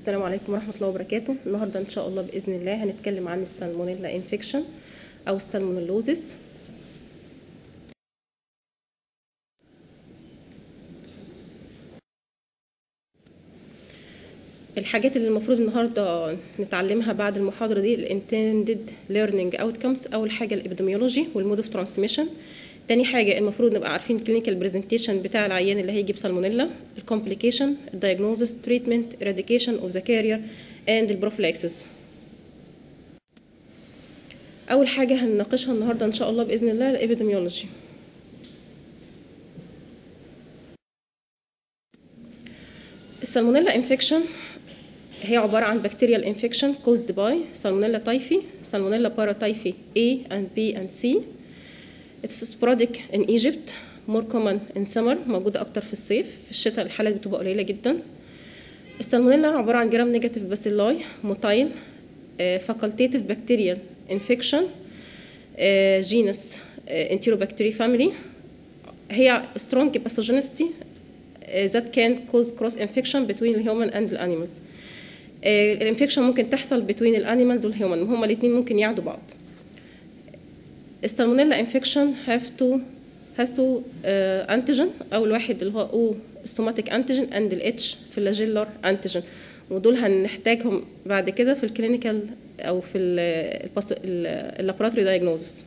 السلام عليكم ورحمة الله وبركاته النهاردة إن شاء الله بإذن الله هنتكلم عن السالمونيلا انفكشن أو السالمونيلوزيس الحاجات اللي المفروض النهارده نتعلمها بعد المحاضرة دي الانتندد ليرنينج اوتكمز أول حاجة الابيديميولوجي والمود اوف ترانسميشن تاني حاجة المفروض نبقى عارفين الكلينيكال برزنتيشن بتاع العيان اللي هيجي بسالمونيلا الكومبليكيشن الدايجنوزس تريتمنت eradication اوف ذا كارير اند البروفلاكسس اول حاجة هنناقشها النهاردة ان شاء الله بإذن الله الابيديميولوجي السالمونيلا انفكشن هي عبارة عن بكتيريال انفكشن caused by سالمونيلا تايفي سالمونيلا باراتايفي A and B and C It's sporadic in Egypt more common in summer موجودة أكتر في الصيف في الشتاء الحالات بتبقى قليلة جدا السالمونيلا عبارة عن جرام نيجاتيف باسيلاي موتايل فاكولتيتيف بكتيريال انفكشن جينس انتيروبكتيري فاميلي هي strong pathogenicity that can cause cross infection between the human and the animals الانفكشن ممكن تحصل between الانيمالز والهيومن هما الاثنين ممكن يعدوا بعض السالمونيلا انفكشن هاف تو هاز تو انتيجين اول واحد اللي هو او السوماتيك انتيجين اند الاتش فلاجيلر انتيجين ودول هنحتاجهم بعد كده في الكلينيكال او في اللابوراتوري دايجنوزس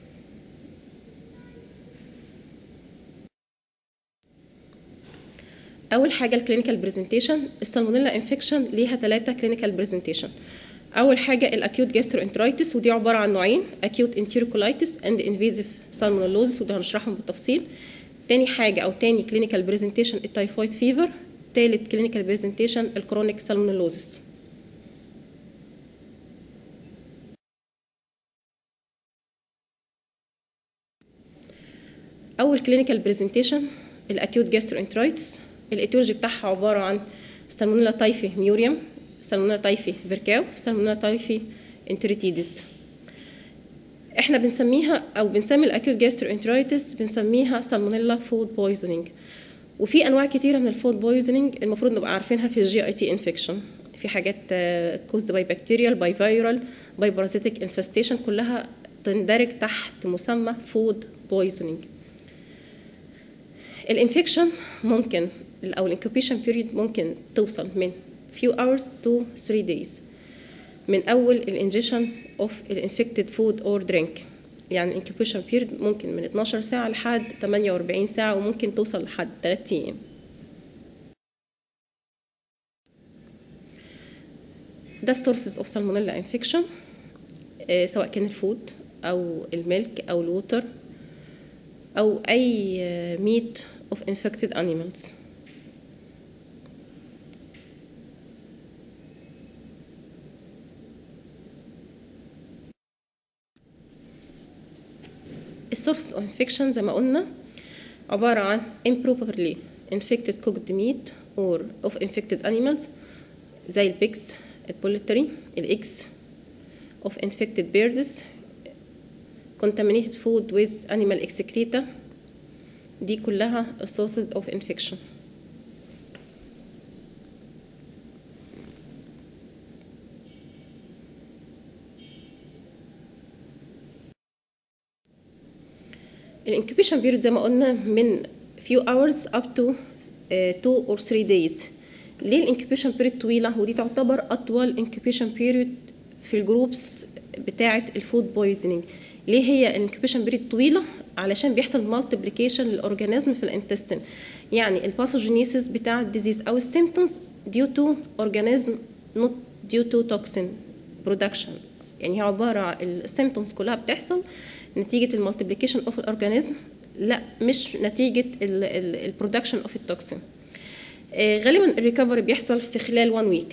اول حاجه الكلينيكال برزنتيشن السالمونيلا انفكشن ليها ثلاثه كلينيكال برزنتيشن اول حاجه الاكيوت جاستروانترايتس ودي عباره عن نوعين اكيوت انتيروكولايتس اند انفيزيف سالمونيلوزس وده هنشرحهم بالتفصيل تاني حاجه او تاني كلينيكال برزنتيشن التايفويد فيفر تالت كلينيكال برزنتيشن الكرونيك سالمونيلوزس اول كلينيكال برزنتيشن الاكيوت جاستروانترايتس الايتيولوجي بتاعها عباره عن سالمونيلا تايفي ميوريوم سالمونيلا تايفي فيركاو سالمونيلا تايفي انتريتيدس احنا بنسميها او بنسمي الاكيوت جاستروانترايتس بنسميها سالمونيلا فود بويزنينج وفي انواع كتيره من الفود بويزنينج المفروض نبقى عارفينها في الجي اي تي انفكشن في حاجات كوزد باي بكتيريال باي فيرال باي بارازيتيك انفستيشن كلها تندرج تحت مسمى فود بويزنينج الانفكشن ممكن او الانكوبيشن بيريد ممكن توصل من few hours to 3 days من اول الانجيشن اوف الانفكتد فود اور درينك يعني الانكوبيشن بيريد ممكن من 12 ساعه لحد 48 ساعه وممكن توصل لحد 3 ايام ده السورسز اوف سالمونيلا انفكشن سواء كان الفود او الميلك او الووتر او اي ميت of infected animals السورس اوف انفكشن زي ما قلنا عبارة عن improperly infected cooked meat or of infected animals زي البيكس البوليتري الاكس of infected birds contaminated food with animal excreta دي كلها sources of infection الانكوبيشن بيريد زي ما قلنا من few hours up to uh, two or three days ليه الانكوبيشن بيريد طويلة ودي تعتبر أطول انكوبيشن بيريد في الجروبس بتاعة الفود بويزنينج ليه هي الانكوبيشن بيريد طويلة علشان بيحصل مالتيبليكيشن للاورجانيزم في الانتستين يعني الباثوجينيسيس بتاع الديزيز او السيمبتومز ديو تو اورجانيزم نوت ديو تو توكسين برودكشن يعني هي عباره السيمبتومز كلها بتحصل نتيجه المالتيبليكيشن اوف الاورجانيزم لا مش نتيجه البرودكشن اوف التوكسين غالبا الريكفري بيحصل في خلال 1 ويك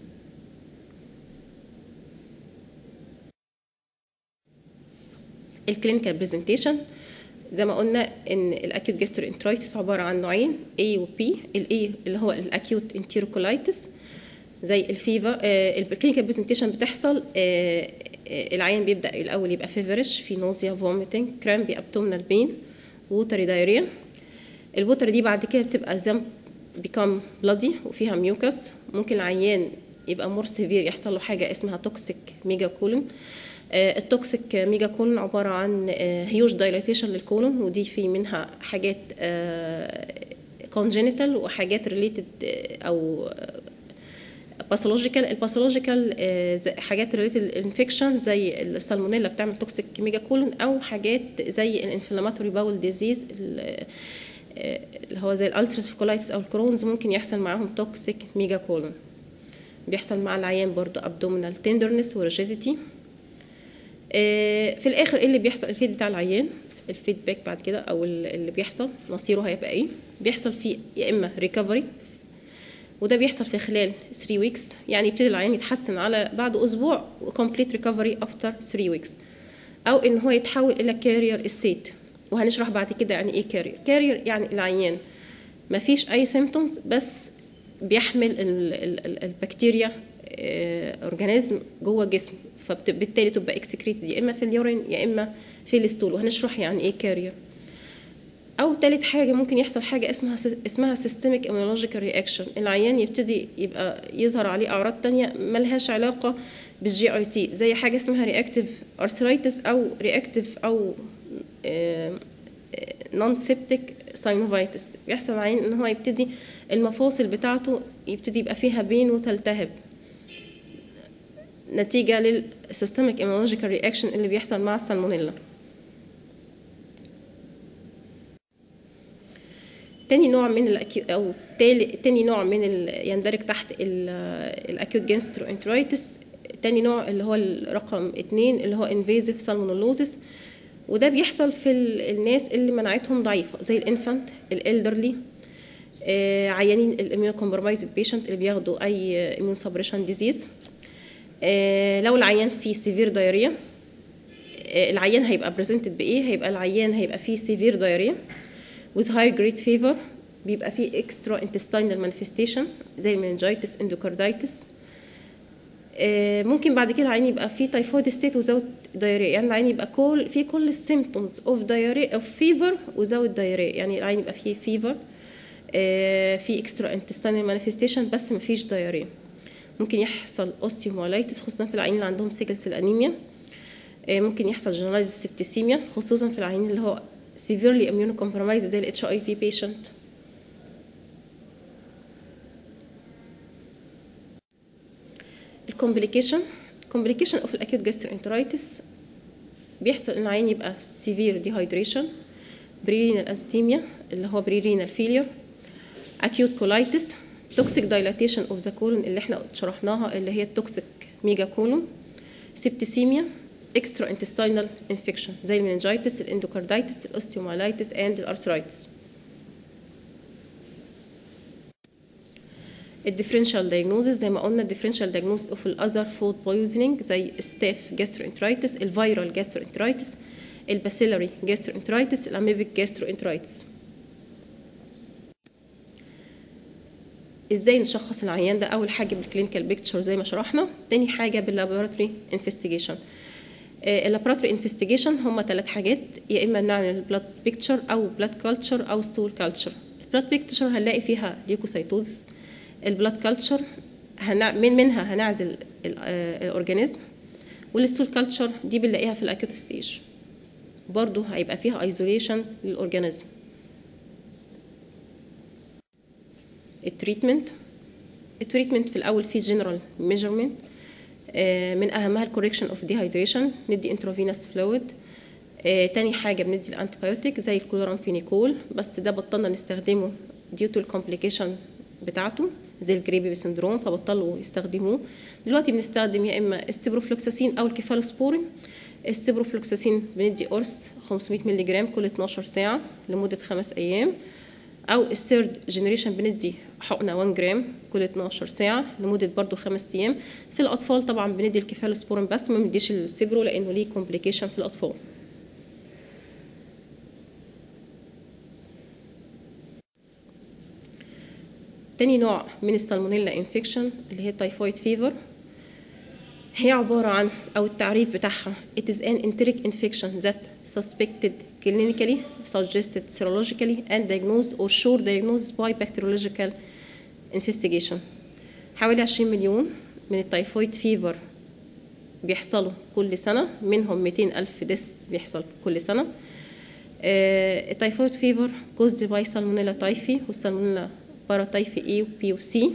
الكلينيكال برزنتيشن زي ما قلنا ان الاكيوت جاستروانترايتس عباره عن نوعين A و B الاي اللي هو الاكيوت انتيروكولايتس زي الفيفا الكلينيكال برزنتيشن بتحصل آه العيان بيبدا الاول يبقى فيفرش في نوزيا فوميتنج كرامبي ابتومينال بين ووتري دايريا الوتر دي بعد كده بتبقى زم بيكام بلادي وفيها ميوكس ممكن العيان يبقى مور سيفير يحصل له حاجه اسمها توكسيك ميجا كولون التوكسيك ميجا كولون عباره عن هيوج دايلاتيشن للكولون ودي في منها حاجات كونجينيتال وحاجات ريليتد او باثولوجيكال الباثولوجيكال حاجات ريليتد انفكشن زي السالمونيلا بتعمل توكسيك ميجا كولون او حاجات زي الانفلاماتوري باول ديزيز اللي هو زي الالسرتيف كولايتس او الكرونز ممكن يحصل معاهم توكسيك ميجا كولون بيحصل مع العيان برضو ابدومينال تندرنس وريجيديتي في الاخر ايه اللي بيحصل الفيد بتاع العيان الفيدباك بعد كده او اللي بيحصل مصيره هيبقى ايه بيحصل فيه يا اما ريكفري وده بيحصل في خلال 3 ويكس يعني يبتدي العيان يتحسن على بعد اسبوع وكمبليت ريكفري افتر 3 ويكس او ان هو يتحول الى كارير ستيت وهنشرح بعد كده يعني ايه كارير كارير يعني العيان ما فيش اي سيمتومز بس بيحمل البكتيريا اورجانيزم جوه الجسم فبالتالي تبقى اكسكريتد يا اما في اليورين يا اما في الستول وهنشرح يعني ايه كارير او تالت حاجه ممكن يحصل حاجه اسمها اسمها سيستميك immunological رياكشن العيان يبتدي يبقى يظهر عليه اعراض تانية ملهاش علاقه بالجي اي تي زي حاجه اسمها رياكتيف ارثرايتس او رياكتيف او نون سيبتيك ساينوفايتس بيحصل العيان ان هو يبتدي المفاصل بتاعته يبتدي يبقى فيها بين وتلتهب نتيجه للسيستميك immunological رياكشن اللي بيحصل مع السالمونيلا تاني نوع من الأكيو او تاني نوع من ال... يندرج تحت الاكيوت جاستروانترايتس تاني نوع اللي هو الرقم اتنين اللي هو انفيزيف سالمونيلوزيس وده بيحصل في الناس اللي مناعتهم ضعيفه زي الانفانت الالدرلي آه عيانين الاميون كومبرمايزد بيشنت اللي بياخدوا اي اميون سبريشن ديزيز آه لو العيان فيه سيفير دايريا آه العيان هيبقى بريزنتد بايه هيبقى العيان هيبقى فيه سيفير دايريا with high grade fever بيبقى فيه extra intestinal manifestation زي المنجيتس اندوكاردايتس ممكن بعد كده العين يبقى فيه typhoid state without diarrhea يعني العين يبقى كل في كل symptoms of diarrhea of fever without diarrhea يعني العين يبقى فيه fever في extra intestinal manifestation بس مفيش diarrhea ممكن يحصل osteomyelitis خصوصا في العين اللي عندهم سيكل سيل انيميا ممكن يحصل generalized septicemia خصوصا في العين اللي هو severely immunocompromised زي ال HIV patient الكومبليكيشن complication of acute gastroenteritis بيحصل ان العين يبقى severe dehydration prerenal azotemia اللي هو prerenal failure acute colitis toxic dilatation of the colon اللي احنا شرحناها اللي هي التوكسيك ميجا كولون septicemia extra intestinal infection زي المنجيتس الاندوكاردايتس الاوستيومايلايتس اند الارثرايتس الديفرنشال diagnosis زي ما قلنا الديفرنشال diagnosis of الاذر فود poisoning زي ستاف جاستروانترايتس الفيرال جاستروانترايتس الباسيلاري جاستروانترايتس الاميبيك جاستروانترايتس ازاي نشخص العيان ده اول حاجه بالكلينيكال بيكتشر زي ما شرحنا تاني حاجه باللابوراتوري انفستيجيشن اللابوراتوري انفستيجيشن هم ثلاث حاجات يا اما نعمل بلاد بيكتشر او بلاد كلتشر او ستول كلتشر البلاد بيكتشر هنلاقي فيها ليوكوسايتوزس البلاد كلتشر هنع... من منها هنعزل الاورجانيزم والستول كلتشر دي بنلاقيها في الاكيوت ستيج برضو هيبقى فيها ايزوليشن للاورجانيزم التريتمنت التريتمنت في الاول في جنرال ميجرمنت من اهمها الكوريكشن اوف ديهايدريشن ندي انترافينوس فلويد تاني حاجه بندي الانتيبيوتيك زي الكلورامفينيكول بس ده بطلنا نستخدمه ديو تو الكومبليكيشن بتاعته زي الجريبي سندروم فبطلوا يستخدموه دلوقتي بنستخدم يا اما السيبروفلوكساسين او الكيفالوسبورين السيبروفلوكساسين بندي قرص 500 مللي جرام كل 12 ساعه لمده خمس ايام او الثيرد جنريشن بندي حقنه 1 جرام كل 12 ساعه لمده برضو خمس ايام في الاطفال طبعا بندي الكيفالوسبورين بس ما بنديش السيبرو لانه ليه كومبليكيشن في الاطفال تاني نوع من السالمونيلا انفكشن اللي هي التايفويد فيفر هي عبارة عن أو التعريف بتاعها it is an enteric infection that suspected clinically suggested serologically and diagnosed or sure diagnosed by bacteriological investigation حوالي 20 مليون من التايفويد فيفر بيحصلوا كل سنة منهم 200 ألف ديس بيحصل كل سنة آه، التايفويد فيفر كوزد باي سالمونيلا تايفي والسالمونيلا بارا تايفي اي وبي وسي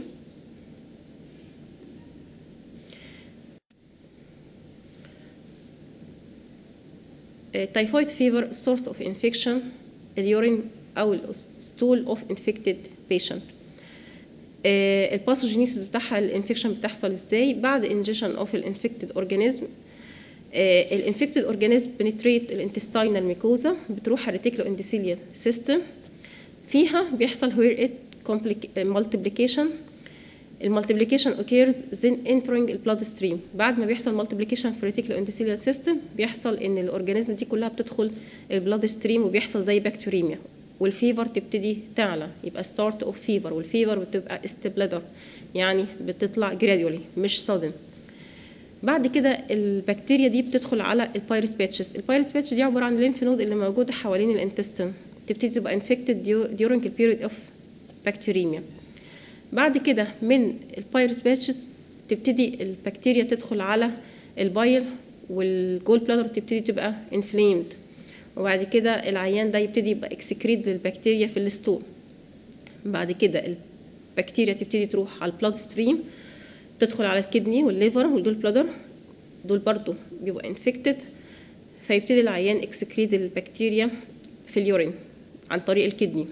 typhoid fever source of infection اليورين او stool of infected patient الباثوجينيسيس بتاعها الانفكشن بتحصل ازاي بعد انجيشن اوف الانفكتد اورجانيزم الانفكتد اورجانيزم بنتريت الانتستينال ميكوزا بتروح على الريتيكولو اندوثيليال سيستم فيها بيحصل وير ات multiplication المالتيبليكيشن occurs then entering البلاد ستريم بعد ما بيحصل مالتيبليكيشن في الريتيكولو اندوثيليال سيستم بيحصل ان الاورجانيزم دي كلها بتدخل البلاد ستريم وبيحصل زي بكتيريميا والفيفر تبتدي تعلى يبقى ستارت اوف فيفر والفيفر بتبقى استبلادر يعني بتطلع جراديولي مش sudden بعد كده البكتيريا دي بتدخل على البايرس باتشز البايرس باتش دي عباره عن الليمف نود اللي موجوده حوالين الانتستين تبتدي تبقى انفكتد during the period of bacteremia بعد كده من البايرس باتشز تبتدي البكتيريا تدخل على البايل والجول بلادر تبتدي تبقى انفليمد وبعد كده العيان ده يبتدي يبقى اكسكريت للبكتيريا في الستول بعد كده البكتيريا تبتدي تروح على البلاد ستريم تدخل على الكدني والليفر والجول بلادر دول برضو بيبقوا انفكتد فيبتدي العيان اكسكريت البكتيريا في اليورين عن طريق الكدني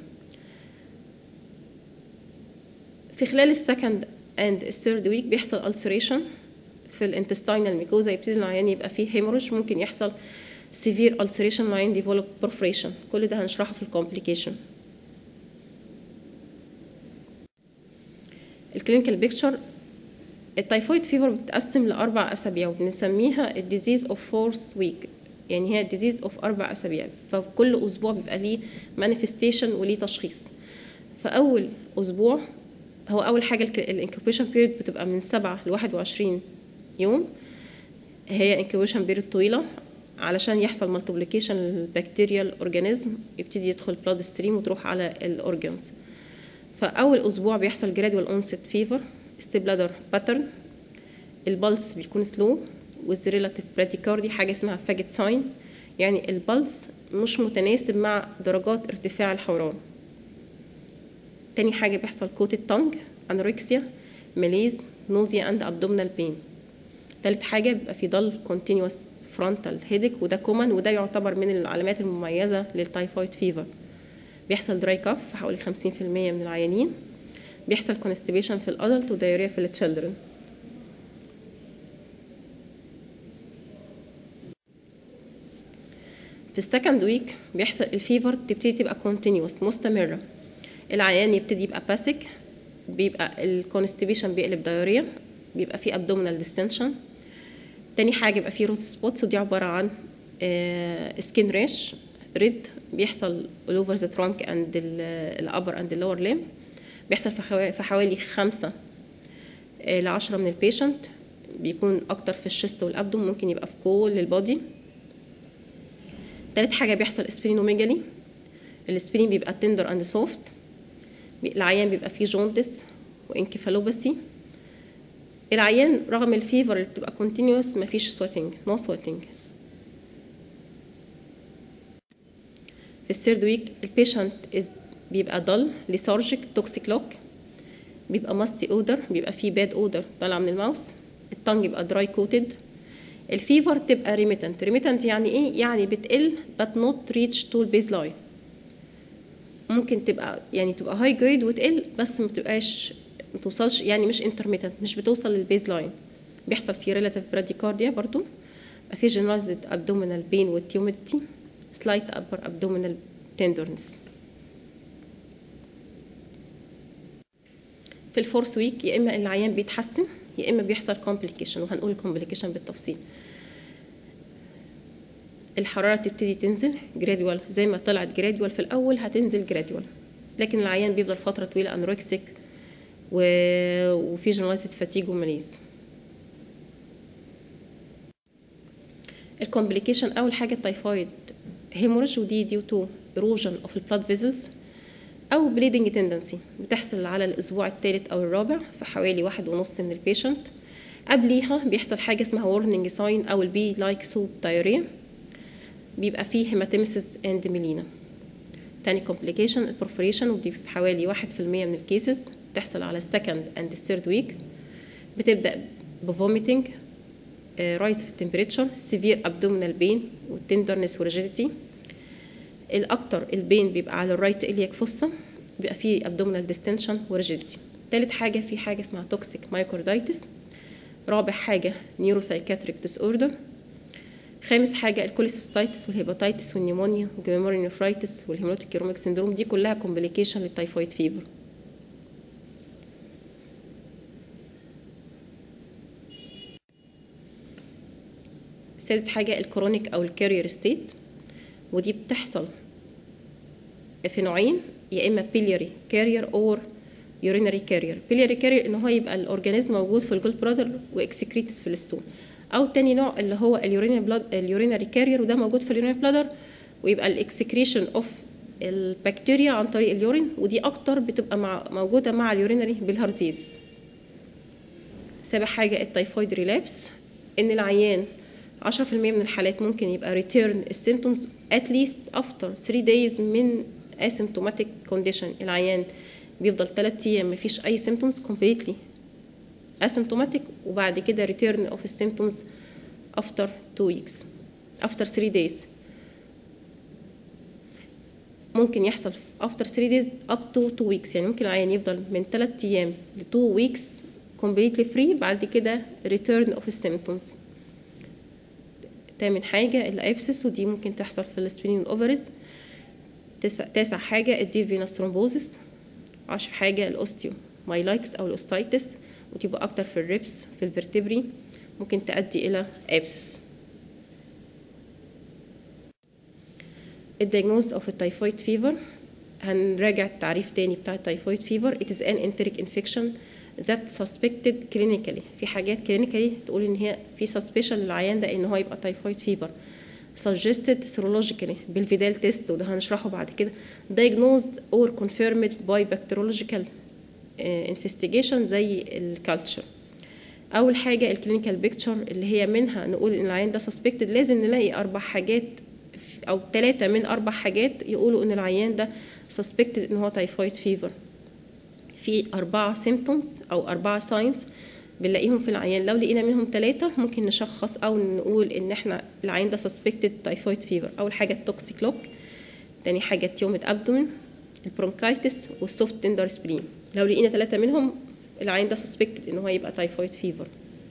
في خلال السكند اند الثيرد ويك بيحصل ulceration في الانتستينال ميكوزا يبتدي العيان يبقى فيه هيموريج ممكن يحصل severe ulceration العيان ديفلوب perforation كل ده هنشرحه في الكومبليكيشن الكلينيكال بيكتشر التايفويد فيفر بتتقسم لأربع أسابيع وبنسميها الديزيز اوف فورث ويك يعني هي الديزيز اوف أربع أسابيع فكل أسبوع بيبقى ليه مانيفستيشن وليه تشخيص فأول أسبوع هو أول حاجة الانكوبيشن بيريد بتبقى من سبعة لواحد وعشرين يوم هي انكوبيشن بيريد طويلة علشان يحصل مالتيبليكيشن للبكتيريا الاورجانيزم يبتدي يدخل بلاد ستريم وتروح على الاورجانز فاول اسبوع بيحصل جرادوال اونست فيفر ستيبلادر باترن البلس بيكون سلو with relative bradycardia حاجه اسمها فاجت ساين يعني البلس مش متناسب مع درجات ارتفاع الحراره تاني حاجه بيحصل كوتد تانج انوركسيا ماليز نوزيا اند ابدومينال بين تالت حاجه بيبقى في ضل كونتينوس فرونتال هيدك وده كومن وده يعتبر من العلامات المميزه للتايفويد فيفر بيحصل دراي كاف في حوالي 50% من العيانين بيحصل كونستيبيشن في الادلت ودايريا في التشيلدرن في السكند ويك بيحصل الفيفر تبتدي تبقى كونتينيوس مستمره العيان يبتدي يبقى باسك بيبقى الكونستيبيشن بيقلب دايريا بيبقى فيه ابدومينال ديستنشن تاني حاجه يبقى فيه روز سبوتس ودي عباره عن سكين ريش ريد بيحصل all over the trunk and الابر and اللور ليم بيحصل في حوالي خمسة لعشرة من البيشنت بيكون أكتر في الشست والأبدوم ممكن يبقى في كل البودي تالت حاجة بيحصل اسبرينوميجالي الاسبرين بيبقى تندر اند سوفت العيان بيبقى فيه جوندس وانكفالوباسي العيان رغم الفيفر اللي بتبقى كونتينيوس مفيش سويتنج نو سويتنج في الثيرد ويك البيشنت بيبقى ضل ليثارجيك توكسيك لوك بيبقى ماستي اودر بيبقى فيه باد اودر طالعه من الماوس التانج يبقى دراي كوتد الفيفر تبقى ريميتنت ريميتنت يعني ايه يعني بتقل but not reach to البيز لاين ممكن تبقى يعني تبقى هاي جريد وتقل بس ما تبقاش ما توصلش يعني مش انترميتنت مش بتوصل للبيز لاين بيحصل في ريلاتيف براديكارديا برضو بيبقى في جنرايزد ابدومينال بين والتيوميديتي سلايت ابر ابدومينال تندرنس في الفورس ويك يا اما العيان بيتحسن يا اما بيحصل كومبليكيشن وهنقول الكومبليكيشن بالتفصيل الحراره تبتدي تنزل جرادوال زي ما طلعت جرادوال في الاول هتنزل جرادوال لكن العيان بيفضل فتره طويله انوركسيك و... وفي جنرايزد فاتيج وماليز الكومبليكيشن اول حاجه التايفويد هيموريج ودي ديو تو ايروجن اوف البلاد فيزلز او بليدنج تندنسي بتحصل على الاسبوع الثالث او الرابع في حوالي واحد ونص من البيشنت قبليها بيحصل حاجه اسمها warning sign او البي لايك سوب دايريا بيبقى فيه هيماتيمسيس اند ميلينا تاني complication البرفوريشن ودي في حوالي واحد في المية من الكيسز بتحصل على السكند اند الثيرد ويك بتبدأ بفوميتنج رايز في التمبريتشر سيفير ابدومينال بين والتندرنس وريجيديتي الاكتر البين بيبقى على الرايت الياك فوسا بيبقى فيه ابدومينال ديستنشن وريجيديتي تالت حاجه في حاجه اسمها توكسيك مايكروردايتس رابع حاجه نيوروسايكاتريك ديس اوردر خامس حاجه الكوليسيستايتس والهيباتايتس والنيمونيا والجلوميرونيفرايتس والهيمولوتيك كيروميك سيندروم دي كلها كومبليكيشن للتايفويد فيفر سادس حاجة الكرونيك أو الكارير ستيت ودي بتحصل في نوعين يا إما بيلياري كارير أو يورينري كارير بيلياري كارير إن هو يبقى الأورجانيزم موجود في الجولد برادر وإكسكريتد في الستول أو تاني نوع اللي هو اليورينري بلاد اليورينري كارير وده موجود في اليورينري بلادر ويبقى الإكسكريشن أوف البكتيريا عن طريق اليورين ودي أكتر بتبقى مع موجودة مع اليورينري بالهرزيز سابع حاجة التايفويد ريلابس إن العيان 10% من الحالات ممكن يبقى return السيمتومز at least after 3 days من asymptomatic condition العيان بيفضل 3 ايام مفيش اي symptoms completely asymptomatic وبعد كده return of symptoms after 2 weeks after 3 days ممكن يحصل after 3 days up to 2 weeks يعني ممكن العيان يفضل من 3 ايام ل 2 weeks completely free بعد كده return of symptoms تامن حاجة الأبسس ودي ممكن تحصل في السبلين والأوفرز تسع, تاسع حاجة الديب فينوس ثرومبوزس عشر حاجة الأوستيو مايلايتس أو الأوستايتس وتبقى أكتر في الريبس في الفرتبري ممكن تؤدي إلى أبسس الدياجنوز اوف التايفويد فيفر هنراجع التعريف تاني بتاع التايفويد فيفر it is an enteric infection that suspected clinically في حاجات clinically تقول ان هي في suspicion للعيان ده ان هو يبقى تايفويد فيفر suggested serologically بالفيدال تيست وده هنشرحه بعد كده diagnosed or confirmed by bacteriological uh, investigation زي الكالتشر اول حاجه الكلينيكال بيكتشر اللي هي منها نقول ان العيان ده suspected لازم نلاقي اربع حاجات او ثلاثه من اربع حاجات يقولوا ان العيان ده suspected ان هو تايفويد فيفر في أربعة سيمتومز أو أربعة ساينز بنلاقيهم في العيان لو لقينا منهم ثلاثة ممكن نشخص أو نقول إن إحنا العيان ده suspected تايفويد فيفر أول حاجة التوكسيك لوك تاني حاجة تيومد أبدومين البرونكايتس والسوفت تندر سبلين لو لقينا ثلاثة منهم العيان ده suspected إن هو يبقى تايفويد فيفر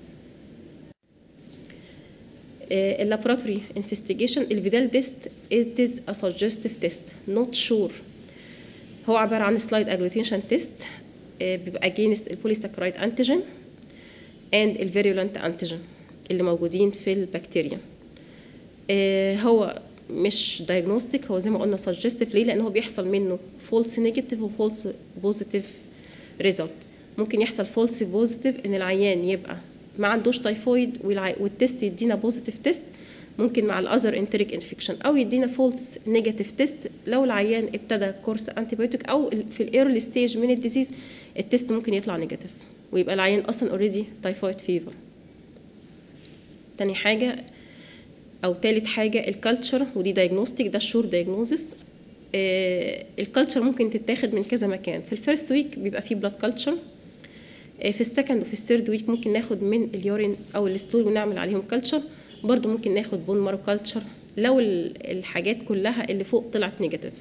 اللابوراتوري انفستيجيشن الفيدال تيست it is a suggestive test not sure هو عبارة عن سلايد اجلوتيشن تيست بيبقى against البوليساكرايد انتيجين and الفيرولنت انتيجين اللي موجودين في البكتيريا هو مش diagnostic هو زي ما قلنا suggestive ليه لان هو بيحصل منه false negative و false positive result ممكن يحصل false positive ان العيان يبقى ما عندوش تايفويد والتست يدينا بوزيتيف تيست ممكن مع الاذر انتريك انفكشن او يدينا فولس نيجاتيف تيست لو العيان ابتدى كورس انتيبيوتيك او في الايرلي ستيج من الديزيز التيست ممكن يطلع نيجاتيف ويبقى العيان اصلا اوريدي تايفويد فيفر تاني حاجه او تالت حاجه الكالتشر ودي دايجنوستيك ده الشور دايجنوزس آه الكالتشر ممكن تتاخد من كذا مكان في الفيرست ويك بيبقى فيه بلاد كالتشر في السكند وفي الثيرد ويك ممكن ناخد من اليورين او الستول ونعمل عليهم كلتشر برضو ممكن ناخد بون مارو كلتشر لو الحاجات كلها اللي فوق طلعت نيجاتيف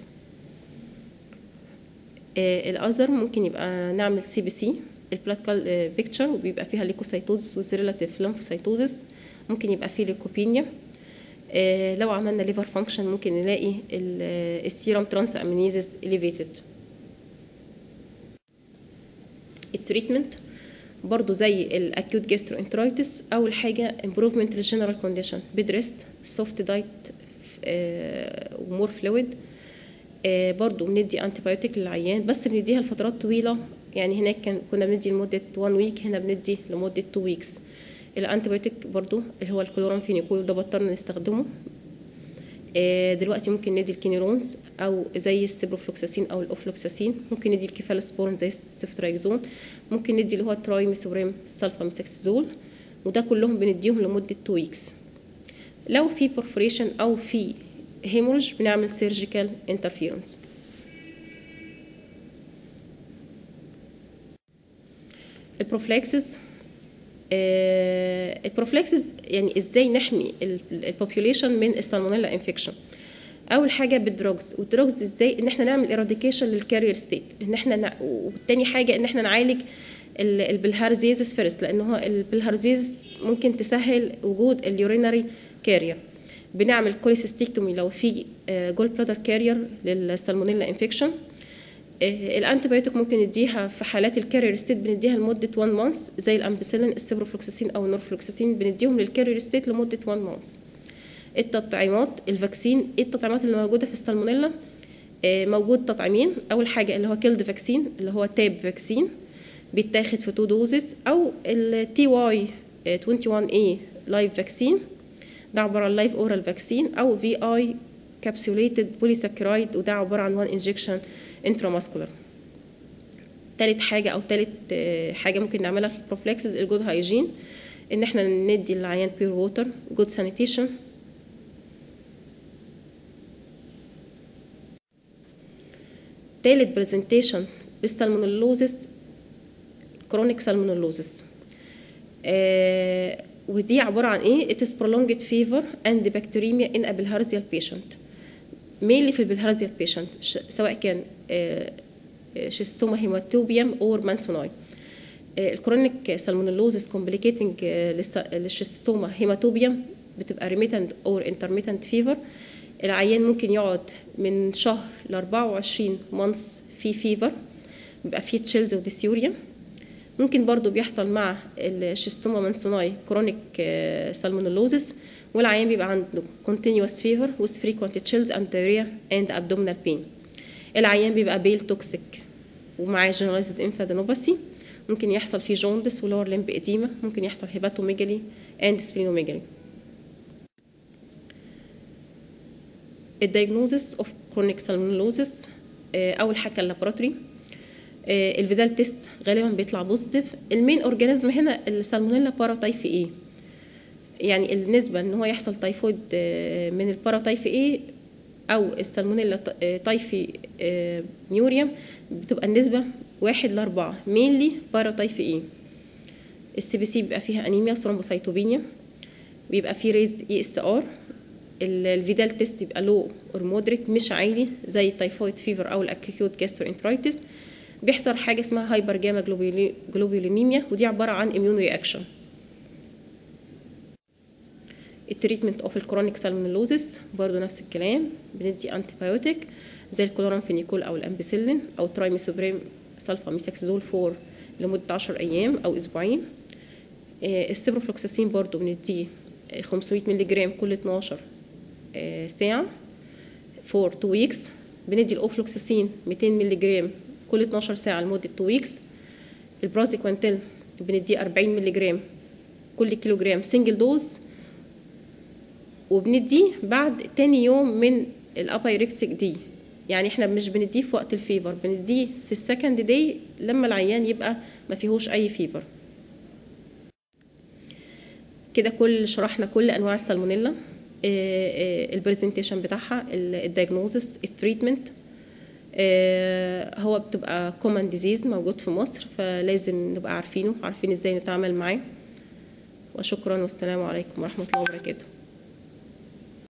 الاذر ممكن يبقى نعمل سي بي سي البلاد بيكتشر وبيبقى فيها ليكوسايتوزس وزيريلاتيف ليمفوسايتوزس ممكن يبقى فيه ليكوبينيا لو عملنا ليفر فانكشن ممكن نلاقي السيرم ترانس امينيزز اليفيتد التريتمنت برضو زي الاكيوت جاستروانترايتس اول حاجه امبروفمنت للجنرال كونديشن بيد ريست سوفت دايت ومور فلويد برضو بندي انتي بايوتيك للعيان بس بنديها لفترات طويله يعني هناك كان كنا بندي لمده 1 ويك هنا بندي لمده 2 ويكس الانتي بايوتيك برضو اللي هو الكلورامفينيكول ده بطلنا نستخدمه دلوقتي ممكن ندي الكينيرونز او زي السيبروفلوكساسين او الاوفلوكساسين ممكن ندي الكيفالوسبورين زي السيفترايكزون ممكن ندي اللي هو الترايميثوريم سلفاميثاكسيزول وده كلهم بنديهم لمدة 2 ويكس لو في perforation أو في hemorrhage بنعمل surgical interference البروفلاكسس البروفلاكسس يعني ازاي نحمي البوبوليشن من السالمونيلا انفكشن اول حاجه بالدروجز والدروجز ازاي ان احنا نعمل ايراديكيشن للكارير ستيت ان احنا نع... والتاني حاجه ان احنا نعالج البلهارزيزس فيرست لان هو البلهارزيزس ممكن تسهل وجود اليورينري كارير بنعمل كوليسيستيكتومي لو في جول بلادر كارير للسالمونيلا انفكشن الانتيبيوتيك ممكن نديها في حالات الكارير ستيت بنديها لمده 1 مانث زي الامبيسيلين السيبروفلوكساسين او النورفلوكساسين بنديهم للكارير ستيت لمده 1 مانث التطعيمات الفاكسين ايه التطعيمات اللي موجوده في السالمونيلا موجود تطعيمين اول حاجه اللي هو كيلد فاكسين اللي هو تاب فاكسين بيتاخد في تو دوزز او التي واي 21 اي لايف فاكسين ده عباره عن لايف اورال فاكسين او في اي كابسوليتد بوليساكرايد وده عباره عن 1 انجكشن انتراماسكولار تالت حاجة أو تالت حاجة ممكن نعملها في البروفلاكسز الجود هايجين إن احنا ندي للعيان بيور ووتر جود سانيتيشن تالت برزنتيشن للسالمونيلوزيس كرونيك سالمونيلوزيس آه ودي عبارة عن إيه؟ It is prolonged fever and bacteremia in a bilharzial patient. mainly في البلهارزيال بيشنت سواء كان شيستوما هيماتوبيوم اور مانسوناي الكرونيك سالمونيلوزيس كومبليكيتنج للشيستوما هيماتوبيوم بتبقى ريميتنت اور انترميتنت فيفر العيان ممكن يقعد من شهر ل 24 مانثs في فيفر بيبقى فيه تشيلز وديسيوريا ممكن برضو بيحصل مع الشيستوما مانسوناي كرونيك سالمونيلوزيس والعيان بيبقى عنده continuous fever with frequent chills and diarrhea and abdominal pain العيان بيبقى بيل توكسيك ومعاه generalized lymphadenopathy ممكن يحصل فيه جوندس ولور لمب اديما ممكن يحصل هيباتوميجالي and splenomegaly الدايجنوزس اوف كرونيك سالمونيلوزيس اول حاجه اللابوراتوري الفيدال تيست غالبا بيطلع بوزيتيف المين اورجانيزم هنا السالمونيلا باراتايفي ايه يعني النسبة ان هو يحصل تايفويد من الباراتايف ايه او السالمونيلا تايفي ميوريوم بتبقى النسبة واحد لأربعة مينلي باراتايف ايه السي بي سي بيبقى فيها انيميا وثرومبوسايتوبينيا بيبقى فيه ريزد اي اس ار الفيدال تيست يبقى لو اور مودريت مش عالي زي التايفويد فيفر او الاكيوت جاستروانترايتس بيحصل حاجه اسمها هايبر جاما جلوبولينيميا ودي عباره عن اميون رياكشن التريتمنت اوف الكرونيك سالمونيلوزيس برضو نفس الكلام بندي انتي بايوتيك زي الكلورامفينيكول او الامبيسيلين او ترايميسوبريم سلفا ميساكسيزول 4 لمده 10 ايام او اسبوعين السيبروفلوكساسين برضو بنديه 500 مللي جرام كل 12 ساعه فور 2 ويكس بندي الاوفلوكساسين 200 مللي جرام كل 12 ساعه لمده 2 ويكس البرازيكوانتيل بنديه 40 مللي جرام كل كيلو جرام سنجل دوز وبنديه بعد تاني يوم من الابايركتيك دي يعني احنا مش بنديه في وقت الفيفر بنديه في السكند داي لما العيان يبقى ما فيهوش اي فيفر كده كل شرحنا كل انواع السالمونيلا البرزنتيشن بتاعها الدايجنوزس التريتمنت هو بتبقى كومن ديزيز موجود في مصر فلازم نبقى عارفينه عارفين ازاي نتعامل معاه وشكرا والسلام عليكم ورحمه الله وبركاته